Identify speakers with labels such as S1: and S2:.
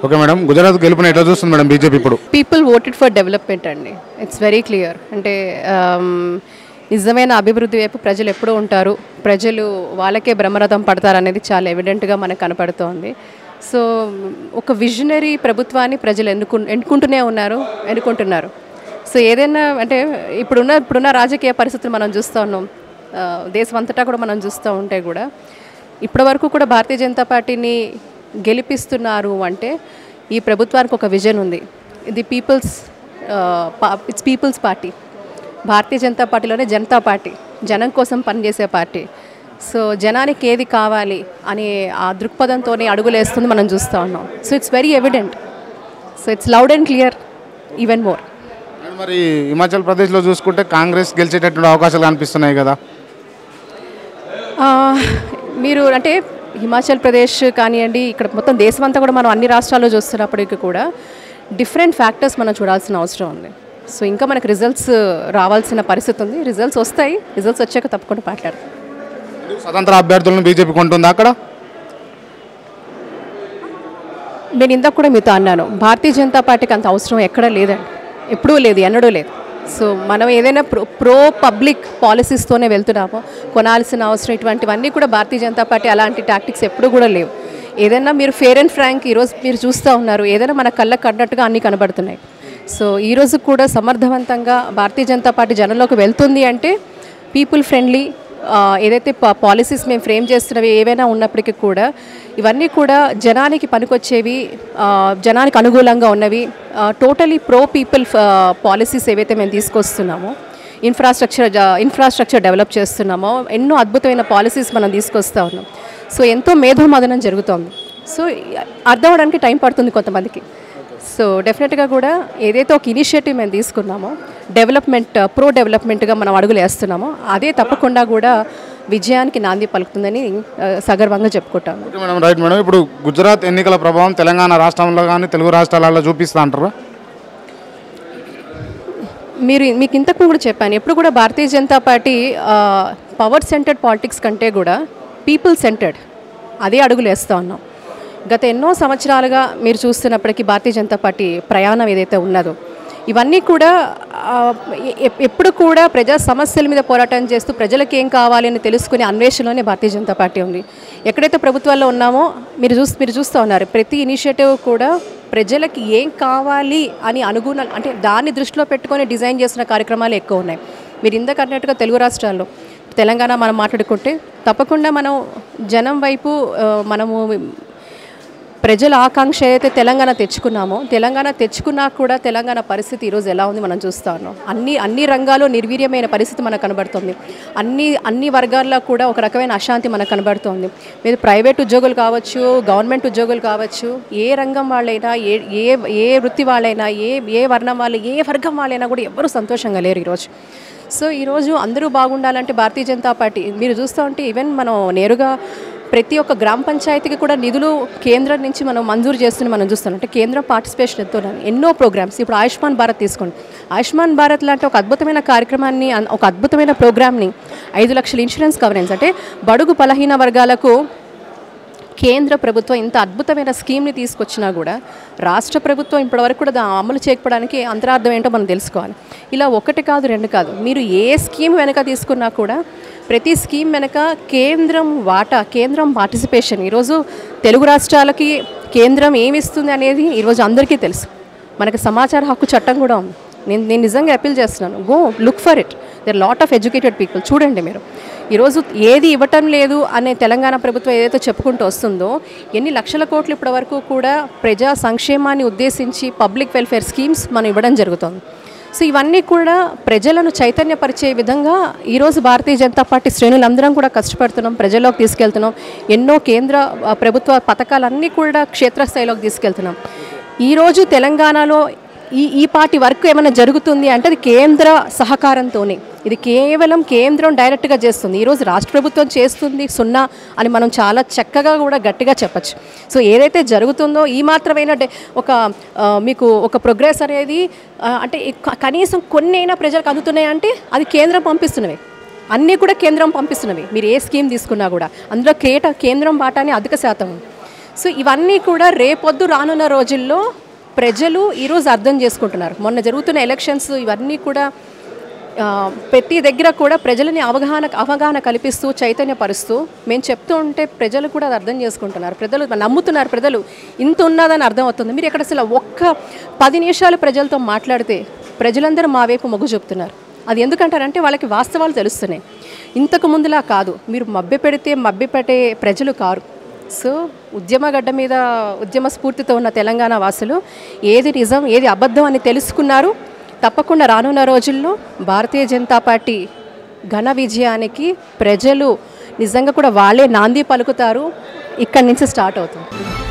S1: Okay madam Gujarat గెలుపుని ఎట్లా చూస్తుంది మేడం బీజేపీ ఇప్పుడు
S2: పీపుల్ ఓటెడ్ ఫర్ డెవలప్మెంట్ అండి ఇట్స్ వెరీ క్లియర్ అంటే um, నిజమైన అభివృద్ధి వైపు ప్రజలు ఎప్పుడూ ఉంటారు ప్రజలు వాళ్ళకే బ్రహ్మరథం పడతారు అనేది చాలా ఎవిడెంట్గా మనకు కనపడుతోంది సో ఒక విజనరీ ప్రభుత్వాన్ని ప్రజలు ఎన్నుకు ఎన్నుకుంటూనే ఉన్నారు ఎన్నుకుంటున్నారు సో ఏదైనా అంటే ఇప్పుడున్న ఇప్పుడున్న రాజకీయ పరిస్థితులు మనం చూస్తూ ఉన్నాం ఆ, దేశం అంతటా కూడా మనం చూస్తూ ఉంటే కూడా ఇప్పటివరకు కూడా భారతీయ జనతా పార్టీని గెలిపిస్తున్నారు అంటే ఈ ప్రభుత్వానికి ఒక విజన్ ఉంది ఇది people's it's people's party Bharatiya Janata పార్టీలోనే జనతా పార్టీ జనం కోసం పనిచేసే పార్టీ సో జనానికి ఏది కావాలి అనే ఆ దృక్పథంతోనే అడుగులేస్తుంది మనం చూస్తూ ఉన్నాం so it's very evident so it's loud and clear even more
S1: madam, మరి హిమాచల్ ప్రదేశ్లో చూసుకుంటే కాంగ్రెస్ గెలిచేటటువంటి అవకాశాలు కనిపిస్తున్నాయి కదా
S2: ఆ, మీరు అంటే హిమాచల్ ప్రదేశ్ కానివ్వండి ఇక్కడ మొత్తం దేశం అంతా కూడా మనం అన్ని రాష్ట్రాల్లో చూస్తున్నప్పటికీ కూడా డిఫరెంట్ ఫ్యాక్టర్స్ మనం చూడాల్సిన అవసరం ఉంది సో ఇంకా మనకు రిజల్ట్స్ రావాల్సిన పరిస్థితి ఉంది రిజల్ట్స్ వస్తాయి రిజల్ట్స్ వచ్చాక తప్పకుండా మాట్లాడతాం
S1: స్వతంత్ర అభ్యర్థులను బీజేపీ కొంటుందా అక్కడ
S2: నేను ఇందాక కూడా మీతో అన్నాను భారతీయ జనతా పార్టీకి అంత అవసరం ఎక్కడా లేదండి ఎప్పుడూ లేదు ఎన్నడూ లేదు సో మనం ఏదైనా ప్రో ప్రో పబ్లిక్ పాలసీస్తోనే వెళ్తున్నామో కొనాల్సిన అవసరం ఇటువంటివన్నీ కూడా భారతీయ జనతా పార్టీ అలాంటి టాక్టిక్స్ ఎప్పుడూ కూడా లేవు ఏదైనా మీరు ఫేర్ అండ్ ఫ్రాంక్ ఈరోజు మీరు చూస్తూ ఉన్నారు ఏదైనా మన కళ్ళకు కన్నట్టుగా అన్నీ కనబడుతున్నాయి సో ఈరోజు కూడా సమర్థవంతంగా భారతీయ జనతా పార్టీ జనంలోకి వెళ్తుంది అంటే పీపుల్ ఫ్రెండ్లీ ఆ, ఏదైతే పాలసీస్ మేము ఫ్రేమ్ చేస్తున్నవి ఏవైనా ఉన్నప్పటికీ కూడా ఇవన్నీ కూడా జనానికి పనికొచ్చేవి ఆ, జనానికి అనుకూలంగా ఉన్నవి టోటలీ ప్రో పీపుల్ పాలసీస్ ఏవైతే మేము తీసుకొస్తున్నామో ఇన్ఫ్రాస్ట్రక్చర్ ఇన్ఫ్రాస్ట్రక్చర్ డెవలప్ చేస్తున్నామో ఎన్నో అద్భుతమైన పాలసీస్ మనం తీసుకొస్తా ఉన్నాం సో ఎంతో మేధోమదనం జరుగుతోంది సో అర్థం అవడానికి టైం పడుతుంది కొంతమందికి సో డెఫినెట్గా కూడా ఏదైతే ఒక ఇనిషియేటివ్ మేము తీసుకున్నామో డెవలప్మెంట్ ప్రో డెవలప్మెంట్గా మనం అడుగులు వేస్తున్నామో అదే తప్పకుండా కూడా విజయానికి నాంది పలుకుతుందని ఆ, సగర్వంగా చెప్పుకుంటాము
S1: ఓకే మేడం రైట్ మేడం ఇప్పుడు గుజరాత్ ఎన్నికల ప్రభావం తెలంగాణ రాష్ట్రంలో కానీ తెలుగు రాష్ట్రాలలో చూపిస్తా అంటారా
S2: మీరు మీకు ఇంతకు కూడా చెప్పాను ఎప్పుడు కూడా Bharatiya Janata party power centered politics కంటే కూడా పీపుల్ సెంటర్డ్ అదే అడుగులు వేస్తూ ఉన్నాం గత ఎన్నో సంవత్సరాలుగా మీరు చూస్తున్నప్పటికీ భారతీయ జనతా పార్టీ ప్రయాణం ఏదైతే ఉన్నదో ఇవన్నీ కూడా ఆ, ఎ- ఎప్పుడు కూడా ప్రజా సమస్యల మీద పోరాటం చేస్తూ ప్రజలకు ఏం కావాలి అని తెలుసుకునే అన్వేషణలోనే భారతీయ జనతా పార్టీ ఉంది ఎక్కడైతే ప్రభుత్వాల్లో ఉన్నామో మీరు చూస్ మీరు చూస్తూ ఉన్నారు ప్రతి ఇనిషియేటివ్ కూడా ప్రజలకి ఏం కావాలి అని అనుగుణ అంటే దాన్ని దృష్టిలో పెట్టుకొని డిజైన్ చేసిన కార్యక్రమాలు ఎక్కువ ఉన్నాయి మీరు ఇందాక అన్నట్టుగా తెలుగు రాష్ట్రాల్లో తెలంగాణ మనం మాట్లాడుకుంటే తప్పకుండా మనం జనం వైపు ఆ, మనము ప్రజల ఆకాంక్ష ఏదైతే తెలంగాణ తెచ్చుకున్నామో తెలంగాణ తెచ్చుకున్నా కూడా తెలంగాణ పరిస్థితి ఈరోజు ఎలా ఉంది మనం చూస్తా ఉన్నాం అన్ని అన్ని రంగాల్లో నిర్వీర్యమైన పరిస్థితి మనకు కనబడుతుంది అన్ని అన్ని వర్గాల్లో కూడా ఒక రకమైన అశాంతి మనకు కనబడుతోంది మీరు ప్రైవేట్ ఉద్యోగులు కావచ్చు గవర్నమెంట్ ఉద్యోగులు కావచ్చు ఏ రంగం వాళ్ళైనా ఏ ఏ ఏ వృత్తి వాళ్ళైనా ఏ ఏ వర్ణం వాళ్ళు ఏ వర్గం వాళ్ళైనా కూడా ఎవరు సంతోషంగా లేరు ఈరోజు సో ఈరోజు అందరూ బాగుండాలంటే భారతీయ జనతా పార్టీ మీరు చూస్తూ ఉంటే ఈవెన్ మనం నేరుగా ప్రతి ఒక్క గ్రామ పంచాయతీకి కూడా నిధులు కేంద్రం నుంచి మనం మంజూరు చేస్తున్న మనం చూస్తున్నాం అంటే కేంద్రం పార్టిసిపేషన్ ఎంతో ఉంది. ఎన్నో ప్రోగ్రామ్స్ ఇప్పుడు ఆయుష్మాన్ భారత్ తీసుకోండి ఆయుష్మాన్ భారత్ లాంటి ఒక అద్భుతమైన కార్యక్రమాన్ని అన్- ఒక అద్భుతమైన ప్రోగ్రామ్ని ఐదు లక్షల ఇన్సూరెన్స్ కవరెన్స్ అంటే బడుగు బలహీన వర్గాలకు కేంద్ర ప్రభుత్వం ఇంత అద్భుతమైన స్కీమ్ని తీసుకొచ్చినా కూడా రాష్ట్ర ప్రభుత్వం ఇప్పటివరకు కూడా దా- అమలు చేయకపోవడానికి అంతరార్థం ఏంటో మనం తెలుసుకోవాలి ఇలా ఒకటి కాదు రెండు కాదు మీరు ఏ స్కీమ్ వెనక తీసుకున్నా కూడా ప్రతి స్కీమ్ వెనక కేంద్రం వాటా కేంద్రం పార్టిసిపేషన్ ఈరోజు తెలుగు రాష్ట్రాలకి కేంద్రం ఏమి ఇస్తుంది అనేది ఈరోజు అందరికీ తెలుసు మనకి సమాచార హక్కు చట్టం కూడా ఉంది నేను నేను నిజంగా అప్పీల్ చేస్తున్నాను go look for it there lot of educated people చూడండి మీరు ఈరోజు ఏది ఇవ్వటం లేదు అనే తెలంగాణ ప్రభుత్వం ఏదైతే చెప్పుకుంటూ వస్తుందో ఎన్ని లక్షల కోట్లు ఇప్పటి వరకు కూడా ప్రజా సంక్షేమాన్ని ఉద్దేశించి పబ్లిక్ వెల్ఫేర్ స్కీమ్స్ మనం ఇవ్వడం జరుగుతుంది సో ఇవన్నీ కూడా ప్రజలను చైతన్యపరిచే విధంగా ఈరోజు భారతీయ జనతా పార్టీ శ్రేణులందరం కూడా కష్టపడుతున్నాం ప్రజల్లోకి తీసుకెళ్తున్నాం ఎన్నో కేంద్ర ఆ, ప్రభుత్వ పథకాలన్నీ కూడా క్షేత్రస్థాయిలోకి తీసుకెళ్తున్నాం ఈరోజు తెలంగాణలో ఈ ఈ పార్టీ వర్క్ ఏమైనా జరుగుతుంది అంటే అది కేంద్ర సహకారంతోనే ఇది కేవలం కేంద్రం డైరెక్ట్గా చేస్తుంది ఈరోజు రాష్ట్ర ప్రభుత్వం చేస్తుంది సున్నా అని మనం చాలా చక్కగా కూడా గట్టిగా చెప్పచ్చు సో ఏదైతే జరుగుతుందో ఈ మాత్రమైన డే- ఒక ఆ, మీకు ఒక ప్రోగ్రెస్ అనేది ఆ, అంటే క- కనీసం కొన్ని అయినా ప్రజలకు అందుతున్నాయి అంటే అది కేంద్రం పంపిస్తున్నవి అన్నీ కూడా కేంద్రం పంపిస్తున్నవి మీరు ఏ స్కీమ్ తీసుకున్నా కూడా అందులో కేట కేంద్రం వాటాని అధిక శాతం ఉంది సో ఇవన్నీ కూడా రేపొద్దు రానున్న రోజుల్లో ప్రజలు ఈరోజు అర్థం చేసుకుంటున్నారు మొన్న జరుగుతున్న ఎలక్షన్స్ ఇవన్నీ కూడా ఆ, ప్రతి దగ్గర కూడా ప్రజలని అవగాహన అవగాహన కల్పిస్తూ చైతన్యపరుస్తూ మేము చెప్తూ ఉంటే ప్రజలు కూడా అది అర్థం చేసుకుంటున్నారు ప్రజలు నమ్ముతున్నారు ప్రజలు ఇంత ఉన్నదని అర్థం అవుతుంది మీరు ఇక్కడ అసలు ఒక్క పది నిమిషాలు ప్రజలతో మాట్లాడితే ప్రజలందరూ మా వైపు మొగ్గు చూపుతున్నారు అది ఎందుకంటారంటే వాళ్ళకి వాస్తవాలు తెలుస్తున్నాయి ఇంతకు ముందులా కాదు మీరు మభ్య పెడితే మభ్య పెట్టే ప్రజలు కారు సో ఉద్యమగడ్డ మీద ఉద్యమ స్ఫూర్తితో ఉన్న తెలంగాణ వాసులు ఏది నిజం ఏది అబద్ధం అని తెలుసుకున్నారు తప్పకుండా రానున్న రోజుల్లో భారతీయ జనతా పార్టీ ఘన విజయానికి ప్రజలు నిజంగా కూడా వాళ్ళే నాంది పలుకుతారు ఇక్కడి నుంచి స్టార్ట్ అవుతుంది